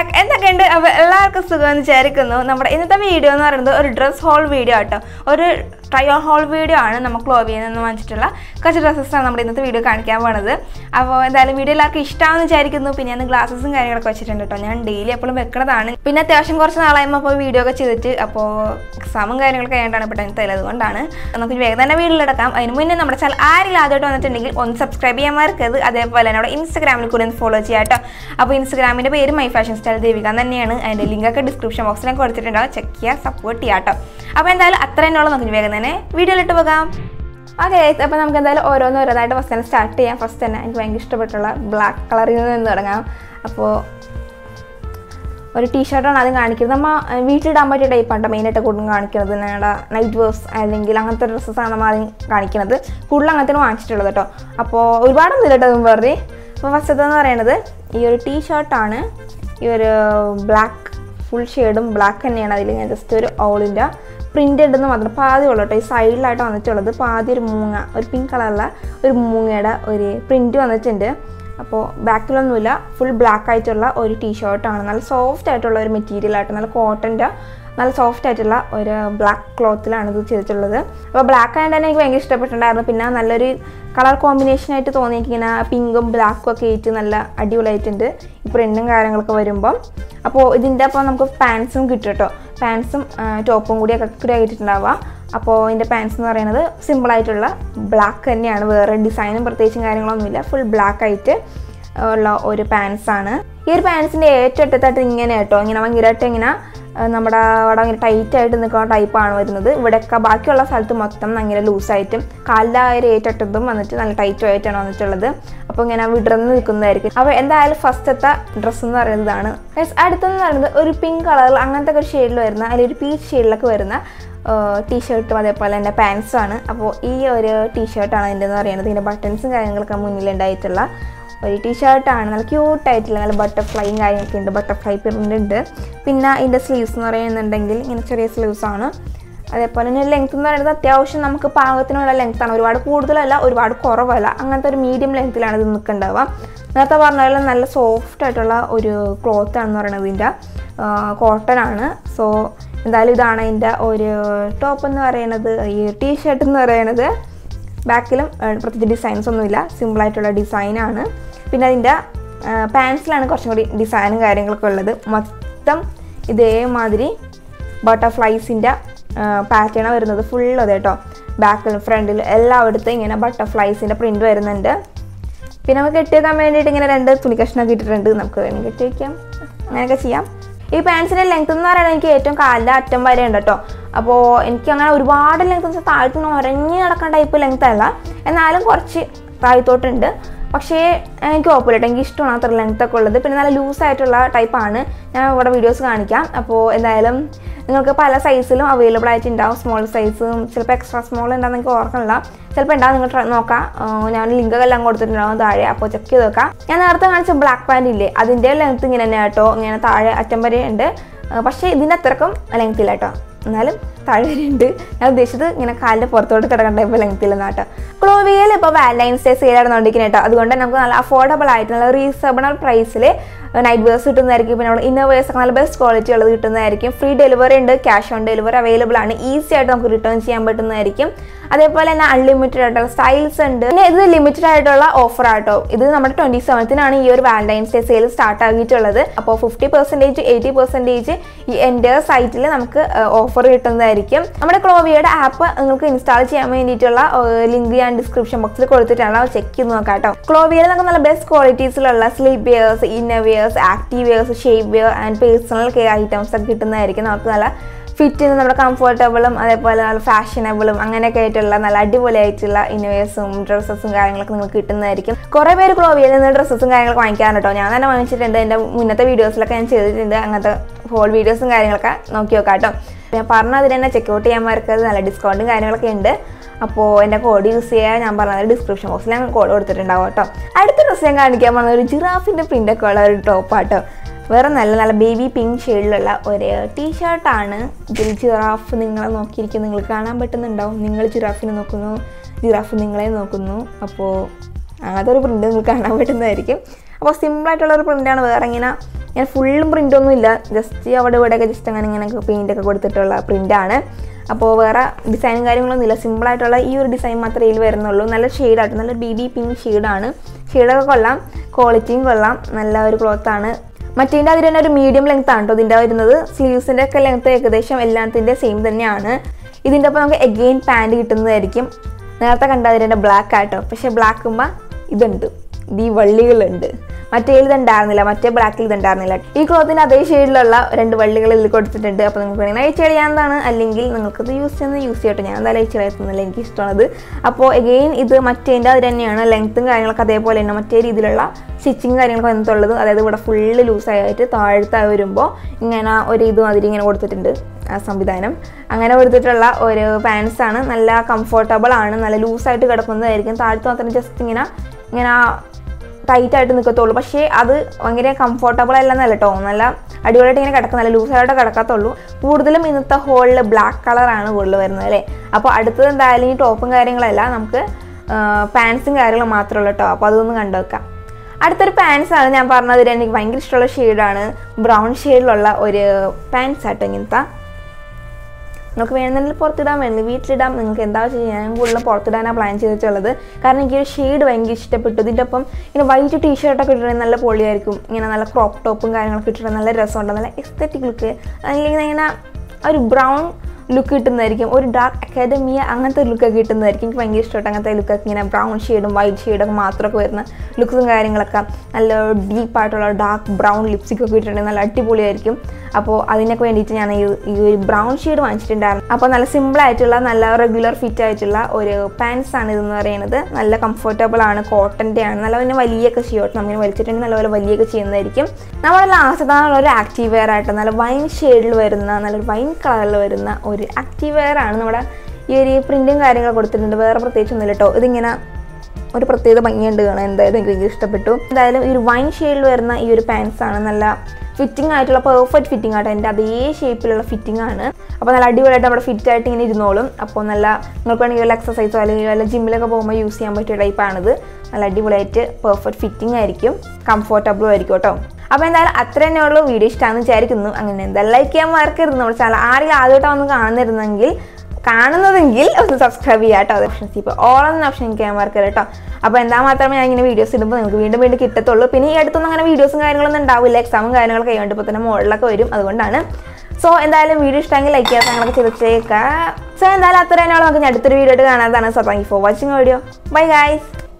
back എന്തൊക്കെയുണ്ട് അപ്പോൾ എല്ലാവർക്കും സുഖമെന്ന് വിചാരിക്കുന്നു നമ്മുടെ ഇന്നത്തെ വീഡിയോ എന്ന് പറയുന്നത് ഒരു ഡ്രസ് ഹോൾ വീഡിയോ ആട്ടോ ഒരു ട്രൈ ഓൺ ഹോൾ വീഡിയോ ആണ് നമ്മൾ ക്ലോവിയിൽ നിന്ന് വാങ്ങിച്ചിട്ടുള്ള കുറച്ച് ഡ്രസ്സസാണ് നമ്മുടെ ഇന്നത്തെ വീഡിയോ കാണിക്കാൻ പോണത് അപ്പോൾ എന്തായാലും വീഡിയോ എല്ലാവർക്കും ഇഷ്ടമാണെന്ന് വിചാരിക്കുന്നു പിന്നെ ഞാൻ ഗ്ലാസസും കാര്യങ്ങളൊക്കെ വെച്ചിട്ടുണ്ട് കേട്ടോ ഞാൻ ഡെയിലി എപ്പോഴും വെക്കുന്നതാണ് പിന്നെ അത്യാവശ്യം കുറച്ച് നാളായപ്പോൾ അപ്പോൾ വീഡിയോ ഒക്കെ ചെയ്തിട്ട് അപ്പോൾ എക്സാമും കാര്യങ്ങളൊക്കെ ആയിട്ടാണ് ഇപ്പോൾ ടെൻത്ത് ആയത് അതുകൊണ്ടാണ് നമുക്ക് ഇനി വേഗം തന്നെ വീട്ടിലെടുക്കാം അതിന് മുന്നേ നമ്മുടെ ചാനൽ ആരെങ്കിലും ആദ്യമായിട്ട് വന്നിട്ടുണ്ടെങ്കിൽ ഒന്ന് സബ്സ്ക്രൈബ് ചെയ്യാൻ മറക്കരുത് അതേപോലെ തന്നെ അവിടെ ഇൻസ്റ്റാഗ്രാമിൽ കൂടി ഒന്ന് ഫോളോ ചെയ്യാം കേട്ടോ അപ്പോൾ ഇൻസ്റ്റാഗ്രാമിൻ്റെ പേര് മൈ ഫാഷൻ സ്റ്റൈൽ ദേവിക തന്നെയാണ് അതിൻ്റെ ലിങ്കൊക്കെ ഡിസ്ക്രിപ്ഷൻ ബോക്സിൽ ഞാൻ കൊടുത്തിട്ടുണ്ടാവും ചെക്ക് ചെയ്യുക സപ്പോർട്ട് ചെയ്യാം കേട്ടോ അപ്പോൾ എന്തായാലും അത്ര തന്നെയുള്ള നമുക്ക് ഇനി വേഗം തന്നെ വീഡിയോയിലിട്ട് പോകാം ഓക്കെ അപ്പോൾ നമുക്ക് എന്തായാലും ഓരോന്ന് ഓരോന്നായിട്ട് ഫസ്റ്റ് തന്നെ സ്റ്റാർട്ട് ചെയ്യാം ഫസ്റ്റ് തന്നെ എനിക്ക് ഭയങ്കര ഇഷ്ടപ്പെട്ടുള്ള ബ്ലാക്ക് കളറിൽ നിന്ന് തുടങ്ങാം അപ്പോൾ ഒരു ടീഷർട്ടാണ് ആദ്യം കാണിക്കുന്നത് നമ്മൾ അഹ് വീട്ടിലിടാൻ പറ്റിയ ടൈപ്പാണ് മെയിനായിട്ട് കൂടുതലും കാണിക്കുന്നത് ഞങ്ങളുടെ നൈറ്റ് വേഴ്സ് അല്ലെങ്കിൽ അങ്ങനത്തെ ഡ്രസ്സസാണ് നമ്മൾ ആദ്യം കാണിക്കുന്നത് കൂടുതൽ അങ്ങനത്തെ വാങ്ങിച്ചിട്ടുള്ളത് കേട്ടോ അപ്പോൾ ഒരുപാടൊന്നും ഇല്ല കേട്ടോ വെറുതെ അപ്പോൾ ഫസ്റ്റത്തെന്ന് പറയുന്നത് ഈ ഒരു ടീ ഷർട്ടാണ് ഈ ഒരു ബ്ലാക്ക് ഫുൾ ഷെയ്ഡും ബ്ലാക്ക് തന്നെയാണ് അതിൽ ഞാൻ ജസ്റ്റ് ഒരു ഓളിൻ്റെ പ്രിൻ്റ് ഉണ്ടെന്ന് മാത്രം പാതി ഉള്ളൂ കേട്ടോ ഈ സൈഡിലായിട്ട് വന്നിട്ടുള്ളത് പാതി ഒരു മൂങ്ങ ഒരു പിങ്ക് കളറുള്ള ഒരു മൂങ്ങയുടെ ഒരു പ്രിൻ്റ് വന്നിട്ടുണ്ട് അപ്പോൾ ബാക്കിലൊന്നുമില്ല ഫുൾ ബ്ലാക്ക് ആയിട്ടുള്ള ഒരു ടീഷർട്ടാണ് നല്ല സോഫ്റ്റ് ആയിട്ടുള്ള ഒരു മെറ്റീരിയൽ ആയിട്ട് നല്ല കോട്ടൻ്റെ നല്ല സോഫ്റ്റ് ആയിട്ടുള്ള ഒരു ബ്ലാക്ക് ക്ലോത്തിലാണ് ഇത് ചെയ്തിട്ടുള്ളത് അപ്പോൾ ബ്ലാക്ക് ആയതുകൊണ്ട് തന്നെ എനിക്ക് ഭയങ്കര ഇഷ്ടപ്പെട്ടിട്ടുണ്ടായിരുന്നു പിന്നെ നല്ലൊരു കളർ കോമ്പിനേഷൻ ആയിട്ട് തോന്നി എനിക്കിങ്ങനെ പിങ്കും ബ്ലാക്കും ഒക്കെ ആയിട്ട് നല്ല അടിപൊളിയായിട്ടുണ്ട് ഈ പ്രിൻറ്റും കാര്യങ്ങളൊക്കെ വരുമ്പം അപ്പോൾ ഇതിൻ്റെ അപ്പോൾ നമുക്ക് പാൻസും കിട്ടും കേട്ടോ പാൻസും ടോപ്പും കൂടിയൊക്കെ കൂടി ആയിട്ടുണ്ടാവുക അപ്പോൾ ഇതിൻ്റെ പാൻസ് എന്ന് പറയുന്നത് സിമ്പിളായിട്ടുള്ള ബ്ലാക്ക് തന്നെയാണ് വേറെ ഡിസൈനും പ്രത്യേകിച്ചും കാര്യങ്ങളൊന്നുമില്ല ഫുൾ ബ്ലാക്ക് ആയിട്ട് ഉള്ള ഒരു പാൻസാണ് ഈ ഒരു പാൻസിൻ്റെ ഏറ്റവും അറ്റത്തായിട്ട് ഇങ്ങനെ കേട്ടോ ഇങ്ങനെ ഭയങ്കരമായിട്ട് ഇങ്ങനെ ആ, നമ്മുടെ അവിടെ ഇങ്ങനെ ടൈറ്റ് ആയിട്ട് നിൽക്കുന്ന ടൈപ്പാണ് വരുന്നത് ഇവിടെയൊക്കെ ബാക്കിയുള്ള സ്ഥലത്ത് മൊത്തം ഭയങ്കര ലൂസായിട്ടും കാലിൻ്റെ ആ ഒരു ഏറ്റവും വന്നിട്ട് നല്ല ടൈറ്റും ആയിട്ടാണ് വന്നിട്ടുള്ളത് അപ്പോൾ ഇങ്ങനെ വിടർന്ന് നിൽക്കുന്നതായിരിക്കും അപ്പോൾ എന്തായാലും ഫസ്റ്റത്തെ ഡ്രസ്സ് എന്ന് പറയുന്നത് ഇതാണ് Guys, അടുത്തെന്ന് പറയുന്നത് ഒരു പിങ്ക് കളറിൽ അങ്ങനത്തെ ഒരു ഷെയ്ഡിൽ വരുന്ന അല്ലെങ്കിൽ ഒരു പീച്ച് ഷെയ്ഡിലൊക്കെ വരുന്ന ടീഷർട്ടും അതേപോലെ തന്നെ പാൻസും ആണ് അപ്പോൾ ഈ ഒരു ടീഷർട്ടാണ് അതിൻ്റെ എന്ന് പറയുന്നത് ഇതിൻ്റെ ബട്ടൺസും കാര്യങ്ങളൊക്കെ മുന്നിലുണ്ടായിട്ടുള്ള ഒരു ടീഷർട്ടാണ് നല്ല ക്യൂട്ടായിട്ടുള്ള നല്ല ബട്ടർഫ്ലൈയും കാര്യങ്ങളൊക്കെ ഉണ്ട് ബട്ടർഫ്ലൈ പ്രിൻ്റ് ഉണ്ട് പിന്നെ ഇതിൻ്റെ സ്ലീവ്സ് എന്ന് പറയുന്നുണ്ടെങ്കിൽ ഇങ്ങനെ ചെറിയ സ്ലീവ്സ് ആണ് അതേപോലെ തന്നെ ലെങ്ത് എന്ന് പറയുന്നത് അത്യാവശ്യം നമുക്ക് പാകത്തിനുള്ള ലെങ്ത് ആണ് ഒരുപാട് കൂടുതലല്ല ഒരുപാട് കുറവല്ല അങ്ങനത്തെ ഒരു മീഡിയം ലെങ്ത്തിലാണ് ഇത് നിൽക്കുന്നുണ്ടാവുക നേരത്തെ പറഞ്ഞ പോലെ നല്ല സോഫ്റ്റ് ആയിട്ടുള്ള ഒരു ക്ലോത്ത് ആണെന്ന് പറയുന്നത് ഇതിൻ്റെ കോട്ടൺ ആണ് സോ എന്തായാലും ഇതാണ് ഇതിൻ്റെ ഒരു ടോപ്പ് എന്ന് പറയുന്നത് ഈ ടീ ഷർട്ട് എന്ന് പറയുന്നത് ബാക്കിലും ഏഹ്, പ്രത്യേകിച്ച് ഡിസൈൻസ് ഒന്നുമില്ല സിമ്പിളായിട്ടുള്ള ഡിസൈനാണ് പിന്നെ അതിൻ്റെ പാൻസിലാണ് കുറച്ചും കൂടി ഡിസൈനും കാര്യങ്ങളൊക്കെ ഉള്ളത് മൊത്തം ഇതേമാതിരി ബട്ടർഫ്ലൈസിൻ്റെ പാറ്റേൺ വരുന്നത് ഫുൾ അതെ കേട്ടോ ബാക്കിലും ഫ്രണ്ടിലും എല്ലായിടത്തും ഇങ്ങനെ ബട്ടർഫ്ലൈസിൻ്റെ പ്രിൻ്റ് വരുന്നുണ്ട് പിന്നെ നമുക്ക് കെട്ടി വെക്കാൻ വേണ്ടിയിട്ട് ഇങ്ങനെ രണ്ട് തുണി കഷ്ണമൊക്കെ ഇട്ടിട്ടുണ്ട് നമുക്ക് വേണമെങ്കിൽ കെട്ടി വയ്ക്കാം അങ്ങനെയൊക്കെ ചെയ്യാം ഈ പാൻസിൻ്റെ ലെങ്ത് എന്ന് പറയുന്നത് എനിക്ക് ഏറ്റവും കാലിൻ്റെ അറ്റം വരെ ഉണ്ട് കേട്ടോ അപ്പോൾ എനിക്ക് അങ്ങനെ ഒരുപാട് ലെങ്ത് വെച്ചാൽ താഴത്ത് നിന്ന് ഉരഞ്ഞ് നടക്കുന്ന ടൈപ്പ് ലെങ്ത് അല്ല എന്നാലും കുറച്ച് താഴത്തോട്ടുണ്ട് പക്ഷേ എനിക്ക് കുഴപ്പമില്ല കേട്ടോ എനിക്ക് ഇഷ്ടമാണ് അത്ര ലെങ്ത് ഒക്കെ ഉള്ളത് പിന്നെ നല്ല ലൂസായിട്ടുള്ള ടൈപ്പാണ് ഞാൻ ഇവിടെ വീഡിയോസ് കാണിക്കാം അപ്പോൾ എന്തായാലും നിങ്ങൾക്ക് പല സൈസിലും അവൈലബിൾ ആയിട്ട് ഉണ്ടാവും സ്മോൾ സൈസും ചിലപ്പോൾ എക്സ്ട്രാ സ്മോൾ ഉണ്ടാകുന്ന എനിക്ക് ഓർക്കണില്ല ചിലപ്പോൾ ഉണ്ടാവും നിങ്ങൾ try- നോക്കാം ആ, ഞാൻ ലിങ്ക് എല്ലാം കൊടുത്തിട്ടുണ്ടാവും താഴെ അപ്പോൾ ചെക്ക് ചെയ്ത് നോക്കാം ഞാൻ നേരത്തെ കാണിച്ച ബ്ലാക്ക് പാൻറ് ഇല്ലേ അതിൻ്റെ ലെങ്ത് ഇങ്ങനെ തന്നെ കേട്ടോ ഇങ്ങനെ താഴെ അറ്റം വരെ ഉണ്ട് ആ, പക്ഷേ ഇതിൻ്റെ അത്രക്കും ലെങ്ത് ഇല്ല കേട്ടോ എന്നാലും താഴെ വരെ ഉണ്ട് ഞാൻ ഉദ്ദേശിച്ചത് ഇങ്ങനെ കാലിൻ്റെ പുറത്തോട്ട് കിടക്കേണ്ട ഇപ്പോൾ ലെങ്ത്തിലെന്ന് കേട്ടോ ക്ലോവിയയിൽ ഇപ്പോൾ വാലൻറ്റൈൻസ് ഡേ സെയിൽ നടന്നുകൊണ്ടിരിക്കുന്നത് കേട്ടോ അതുകൊണ്ട് നമുക്ക് നല്ല അഫോർഡബിൾ ആയിട്ട് നല്ല റീസണബിൾ പ്രൈസിൽ നൈറ്റ് വേഴ്സ് കിട്ടുന്നതായിരിക്കും പിന്നെ നമ്മൾ ഇന്നർ വേഴ്സ് ഒക്കെ നല്ല ബെസ്റ്റ് ക്വാളിറ്റി ഉള്ളത് കിട്ടുന്നതായിരിക്കും ഫ്രീ ഡെലിവറി ഉണ്ട് ക്യാഷ് ഓൺ ഡെലിവറി അവൈലബിൾ ആണ് ഈസി ആയിട്ട് നമുക്ക് റിട്ടേൺ ചെയ്യാൻ പറ്റുന്നതായിരിക്കും അതേപോലെ തന്നെ അൺലിമിറ്റഡ് ആയിട്ടുള്ള സ്റ്റൈൽസ് ഉണ്ട് പിന്നെ ഇത് ലിമിറ്റഡ് ആയിട്ടുള്ള ഓഫർ ആട്ടോ ഇത് നമ്മുടെ ട്വന്റി സെവൻത്തിനാണ് ഈ ഒരു വാലന്റൈൻസ് ഡേ സെയിൽ സ്റ്റാർട്ട് ആക്കിയിട്ടുള്ളത് അപ്പോൾ ഫിഫ്റ്റി പെർസെൻറ്റേജ് എയ്റ്റി പെർസെൻറ്റേജ് ഈ എൻ്റെ സൈറ്റിൽ നമുക്ക് ഓഫർ കിട്ടുന്നതായിരിക്കും നമ്മുടെ ക്ലോവിയുടെ ആപ്പ് നിങ്ങൾക്ക് ഇൻസ്റ്റാൾ ചെയ്യാൻ വേണ്ടിയിട്ടുള്ള ലിങ്ക് ഞാൻ ഡിസ്ക്രിപ്ഷൻ ബോക്സിൽ കൊടുത്തിട്ടാണ് ചെക്ക് ചെയ്ത് നോക്കാം കേട്ടോ ക്ലോവിയിൽ നമുക്ക് നല്ല ബെസ്റ്റ് ക്വാളിറ്റീസിലുള്ള sleep wears inner wears active wears shape wear and personal care items ഒക്കെ കിട്ടുന്നതായിരിക്കും നമുക്ക് നല്ല ഫിറ്റ് നമ്മുടെ കംഫർട്ടബിളും അതേപോലെ നല്ല ഫാഷനബിളും അങ്ങനെയൊക്കെ ആയിട്ടുള്ള നല്ല അടിപൊളിയായിട്ടുള്ള ഇന്നോവേഴ്സും ഡ്രസ്സസും കാര്യങ്ങളൊക്കെ നിങ്ങൾക്ക് കിട്ടുന്നതായിരിക്കും കുറേ പേര് ക്ലോവിയിൽ നിന്ന് ഡ്രസ്സസും കാര്യങ്ങളൊക്കെ വാങ്ങിക്കാറുണ്ട് കേട്ടോ ഞാൻ തന്നെ വാങ്ങിച്ചിട്ടുണ്ട് എൻ്റെ മുന്നത്തെ വീഡിയോസിലൊക്കെ ഞാൻ ചെയ്തിട്ടുണ്ട് അങ്ങനത്തെ ഹോൾ വീഡിയോസും കാര്യങ്ങളൊക്കെ നോക്കി നോക്കാം കേട്ടോ ഞാൻ പറഞ്ഞ അതിന് തന്നെ ചെക്കൗട്ട് ചെയ്യാൻ മറക്കരുത് നല്ല ഡിസ്കൗണ്ടും കാര്യങ്ങളൊക്കെ ഉണ്ട് അപ്പോൾ എൻ്റെ കോഡ് യൂസ് ചെയ്യാൻ ഞാൻ പറഞ്ഞത് ഡിസ്ക്രിപ്ഷൻ ബോക്സിൽ ഞാൻ കോഡ് കൊടുത്തിട്ടുണ്ടാവും കേട്ടോ അടുത്ത ഡ്രസ്സ് ഞാൻ കാണിക്കാൻ പറഞ്ഞ ഒരു ജിറാഫിൻ്റെ പ്രിൻ്റൊക്കെ ഉള്ള ഒരു ടോപ്പാട്ടോ വേറെ നല്ല നല്ല ബേബി പിങ്ക് ഷെയ്ഡിലുള്ള ഒരു ടീഷർട്ടാണ് ഇതിൽ ജിറാഫ് നിങ്ങളെ നോക്കിയിരിക്കും നിങ്ങൾക്ക് കാണാൻ പറ്റുന്നുണ്ടാവും നിങ്ങൾ ജിറാഫിനെ നോക്കുന്നു ജിറാഫ് നിങ്ങളെ നോക്കുന്നു അപ്പോൾ അങ്ങനത്തെ ഒരു പ്രിൻ്റ് നിങ്ങൾക്ക് കാണാൻ പറ്റുന്നതായിരിക്കും അപ്പോൾ സിമ്പിളായിട്ടുള്ള ഒരു പ്രിൻ്റാണ് വേറെ ഇങ്ങനെ ഞാൻ ഫുള്ളും പ്രിൻ്റ് ഒന്നും ഇല്ല ജസ്റ്റ് അവിടെ ഇവിടെയൊക്കെ ജസ്റ്റ് അങ്ങനെ ഇങ്ങനെ പെയിൻ്റ് ഒക്കെ കൊടുത്തിട്ടുള്ള പ്രിൻ്റാണ് അപ്പോൾ വേറെ ഡിസൈനും കാര്യങ്ങളൊന്നും ഇല്ല സിമ്പിളായിട്ടുള്ള ഈ ഒരു ഡിസൈൻ മാത്രമേ ഇതിൽ വരുന്നുള്ളൂ നല്ല ഷെയ്ഡായിട്ട് നല്ല ബി ബി പിങ്ക് ഷെയ്ഡാണ് ഷെയ്ഡൊക്കെ കൊള്ളാം ക്വാളിറ്റിയും കൊള്ളാം നല്ല ഒരു ക്ലോത്താണ് മറ്റേൻ്റെ അതിൽ തന്നെ ഒരു മീഡിയം ലെങ്ത് ആണ് കേട്ടോ ഇതിൻ്റെ വരുന്നത് സ്ലീവ്സിൻ്റെ ഒക്കെ ലെങ്ത് ഏകദേശം എല്ലാത്തിൻ്റെ സെയിം തന്നെയാണ് ഇതിൻ്റെ ഒപ്പം നമുക്ക് എഗെയിൻ പാൻറ് കിട്ടുന്നതായിരിക്കും നേരത്തെ കണ്ട അതിൻ്റെ ബ്ലാക്ക് ആയിട്ടോ പക്ഷേ ബ്ലാക്ക് ആകുമ്പോൾ ഇതുണ്ട് ഇത് ഈ വള്ളികളുണ്ട് മറ്റേ ഇത് ഉണ്ടായിരുന്നില്ല മറ്റേ ബ്ലാക്കിൽ ഇത് ഉണ്ടായിരുന്നില്ല ഈ ക്ലോത്തിൻ്റെ അതേ ഷെയ്ഡിലുള്ള രണ്ട് വള്ളികൾ ഇതിൽ കൊടുത്തിട്ടുണ്ട് അപ്പോൾ നിങ്ങൾക്ക് വേണമെങ്കിൽ അയച്ചു കളയാവുന്നതാണ് അല്ലെങ്കിൽ നിങ്ങൾക്കത് യൂസ് ചെയ്യുന്നത് യൂസ് ചെയ്യട്ടെ ഞാൻ എന്തായാലും അയച്ചു കളയുന്നില്ല എനിക്ക് ഇഷ്ടമാണത് അപ്പോൾ എഗെയിൻ ഇത് മറ്റേൻ്റെ അത് തന്നെയാണ് ലെങ്ത്തും കാര്യങ്ങളൊക്കെ അതേപോലെ തന്നെ മറ്റേ രീതിയിലുള്ള സ്റ്റിച്ചിങ് കാര്യങ്ങളൊക്കെ വന്നിട്ടുള്ളത് അതായത് ഇവിടെ ഫുള്ള് ലൂസായിട്ട് താഴ്ത്തായി വരുമ്പോൾ ഇങ്ങനെ ഒരു ഇത് മാതിരി ഇങ്ങനെ കൊടുത്തിട്ടുണ്ട് ആ സംവിധാനം അങ്ങനെ കൊടുത്തിട്ടുള്ള ഒരു പാൻസ് ആണ് നല്ല കംഫർട്ടബിൾ ആണ് നല്ല ലൂസായിട്ട് കിടക്കുന്നതായിരിക്കും താഴത്ത് മാത്രം ജസ്റ്റ് ഇങ്ങനെ ഇങ്ങനെ ടൈറ്റ് ആയിട്ട് നിൽക്കത്തുള്ളൂ പക്ഷേ അത് ഭയങ്കര കംഫർട്ടബിൾ അല്ലെന്നല്ല കേട്ടോ നല്ല അടിപൊളിയായിട്ട് ഇങ്ങനെ കിടക്കും നല്ല ലൂസായിട്ട് കിടക്കത്തുള്ളൂ കൂടുതലും ഇന്നത്തെ ഹോളിൽ ബ്ലാക്ക് കളറാണ് കൂടുതൽ വരുന്നത് അല്ലേ അപ്പോൾ അടുത്തത് എന്തായാലും ഈ ടോപ്പും കാര്യങ്ങളല്ല നമുക്ക് പാൻസും കാര്യങ്ങളും മാത്രമേ ഉള്ളൂ കേട്ടോ അപ്പോൾ അതൊന്ന് കണ്ടു വെക്കാം അടുത്തൊരു പാൻസ് ആണ് ഞാൻ പറഞ്ഞത് എനിക്ക് ഭയങ്കര ഇഷ്ടമുള്ള ഷെയ്ഡാണ് ബ്രൗൺ ഷെയ്ഡിലുള്ള ഒരു പാൻസ് ആട്ടോ ഇങ്ങനത്തെ നിങ്ങൾക്ക് വേണമെങ്കിൽ പുറത്തിടാൻ വേണമെങ്കിൽ വീട്ടിലിടാം നിങ്ങൾക്ക് എന്താ വെച്ചാൽ ഞാൻ കൂടുതലും പുറത്തിടാനാണ് പ്ലാൻ ചെയ്തിട്ടുള്ളത് കാരണം എനിക്ക് ഒരു ഷെയ്ഡ് ഭയങ്കര ഇഷ്ടപ്പെട്ടു ഇതിൻ്റെ ഒപ്പം ഇങ്ങനെ വൈറ്റ് ടീ ഷർട്ടൊക്കെ ഇട്ടിട്ടുണ്ടെങ്കിൽ നല്ല പൊളിയായിരിക്കും ഇങ്ങനെ നല്ല ക്രോപ്പ് ടോപ്പും കാര്യങ്ങളൊക്കെ ഇട്ടിട്ടുണ്ടെങ്കിൽ നല്ല രസമുണ്ട് നല്ല എസ്തറ്റിക് ലുക്ക് അല്ലെങ്കിൽ ഇങ്ങനെ ഒരു ബ്രൗൺ ലുക്ക് കിട്ടുന്നതായിരിക്കും ഒരു ഡാർക്ക് അക്കാഡമിയ അങ്ങനത്തെ ഒരു ലുക്കൊക്കെ കിട്ടുന്നതായിരിക്കും എനിക്ക് ഭയങ്കര ഇഷ്ടമായിട്ട് അങ്ങനത്തെ ലുക്കൊക്കെ ഇങ്ങനെ ബ്രൗൺ ഷെയ്ഡും വൈറ്റ് ഷെയ്ഡൊക്കെ മാത്രമൊക്കെ വരുന്ന ലുക്സും കാര്യങ്ങളൊക്കെ നല്ല ഡീപ്പായിട്ടുള്ള ഡാർക്ക് ബ്രൗൺ ലിപ്സ്റ്റിക് ഒക്കെ ഇട്ടിട്ടുണ്ടെങ്കിൽ നല്ല അടിപൊളിയായിരിക്കും അപ്പോൾ അതിനൊക്കെ വേണ്ടിയിട്ട് ഞാൻ ഈ ഈ ഒരു ബ്രൗൺ ഷെയ്ഡ് വാങ്ങിച്ചിട്ടുണ്ടായിരുന്നു അപ്പോൾ നല്ല സിമ്പിൾ ആയിട്ടുള്ള നല്ല റെഗുലർ ഫിറ്റ് ആയിട്ടുള്ള ഒരു പാൻസ് ആണ് ഇതെന്ന് പറയുന്നത് നല്ല കംഫർട്ടബിൾ ആണ് കോട്ടൻ്റെ ആണ് നല്ല പിന്നെ വലിയൊക്കെ ചെയ്യോട്ട് നമുക്ക് വലിച്ചിട്ടുണ്ടെങ്കിൽ നല്ലപോലെ വലിയൊക്കെ ചെയ്യുന്നതായിരിക്കും നമ്മുടെ ലാസ്റ്റ് ഒരു ആക്റ്റീവ് വെയർ ആയിട്ട് നല്ല വൈൻ ഷെയ്ഡിൽ വരുന്ന നല്ലൊരു വൈൻ കളറിൽ വരുന്ന ഒരു ആക്റ്റീവ് വെയർ ആണ് നമ്മുടെ ഈ ഒരു പ്രിൻറ്റും കാര്യങ്ങളൊക്കെ കൊടുത്തിട്ടുണ്ട് വേറെ പ്രത്യേകിച്ചൊന്നുമില്ല കേട്ടോ ഇതിങ്ങനെ ഒരു പ്രത്യേക ഭംഗിയുണ്ട് കാണാൻ എന്തായാലും എനിക്ക് ഭയങ്കര ഇഷ്ടപ്പെട്ടു എന്തായാലും ഈ ഒരു വൈൻ ഷെയ്ഡിൽ വരുന്ന ഈ ഒരു പാൻസ് ആണ് നല്ല ഫിറ്റിംഗ് ആയിട്ടുള്ള പെർഫെക്റ്റ് ഫിറ്റിംഗ് ആയിട്ട് എൻ്റെ അതേ ഷേപ്പിലുള്ള ഫിറ്റിംഗ് ആണ് അപ്പോൾ നല്ല അടിപൊളിയായിട്ട് നമ്മുടെ ഫിറ്റ് ആയിട്ട് ഇങ്ങനെ ഇരുന്നോളും അപ്പോൾ നല്ല നിങ്ങൾക്ക് വേണമെങ്കിൽ വല്ല എക്സസൈസോ അല്ലെങ്കിൽ വല്ല ജിമ്മിലൊക്കെ പോകുമ്പോൾ യൂസ് ചെയ്യാൻ പറ്റിയ ടൈപ്പാണിത് നല്ല അടിപൊളിയായിട്ട് പെർഫെക്റ്റ് ഫിറ്റിംഗ് ആയിരിക്കും കംഫർട്ടബിളും ആയിരിക്കും കേട്ടോ അപ്പോൾ എന്തായാലും അത്ര തന്നെ ഉള്ളൂ വീഡിയോ ഇഷ്ടമാണെന്ന് വിചാരിക്കുന്നു അങ്ങനെ എന്തായാലും ലൈക്ക് ചെയ്യാൻ മറക്കരുത് നമ്മുടെ ചാനൽ ആരെങ്കിലും ആദ്യമായിട്ടാണ് ഒന്ന് കാണുന്നിരുന്നെങ്കിൽ കാണുന്നതെങ്കിൽ ഒന്ന് സബ്സ്ക്രൈബ് ചെയ്യാം കേട്ടോ അത് ഓപ്ഷൻസ് ഇപ്പോൾ ഓൾ എന്ന ഓപ്ഷൻ എനിക്ക് ഞാൻ മറക്കരുത് കേട്ടോ അപ്പോൾ എന്താ മാത്രമേ ഞാൻ ഇങ്ങനെ വീഡിയോസ് ഇടുമ്പോൾ നിങ്ങൾക്ക് വീണ്ടും വീണ്ടും കിട്ടത്തുള്ളൂ പിന്നെ ഈ അടുത്തൊന്നും അങ്ങനെ വീഡിയോസും കാര്യങ്ങളൊന്നും ഉണ്ടാവില്ല എക്സാമും കാര്യങ്ങളൊക്കെ കഴിയുമ്പോൾ ഇപ്പോൾ തന്നെ മുകളിലൊക്കെ വരും അതുകൊണ്ടാണ് സോ എന്തായാലും വീഡിയോ ഇഷ്ടമെങ്കിൽ ലൈക്ക് ചെയ്യാൻ അങ്ങനെയൊക്കെ ചെയ്തേക്കാം സോ എന്തായാലും അത്ര തന്നെ നമുക്ക് അടുത്തൊരു വീഡിയോ ആയിട്ട് കാണാതാണ് so thank you for watching video bye guys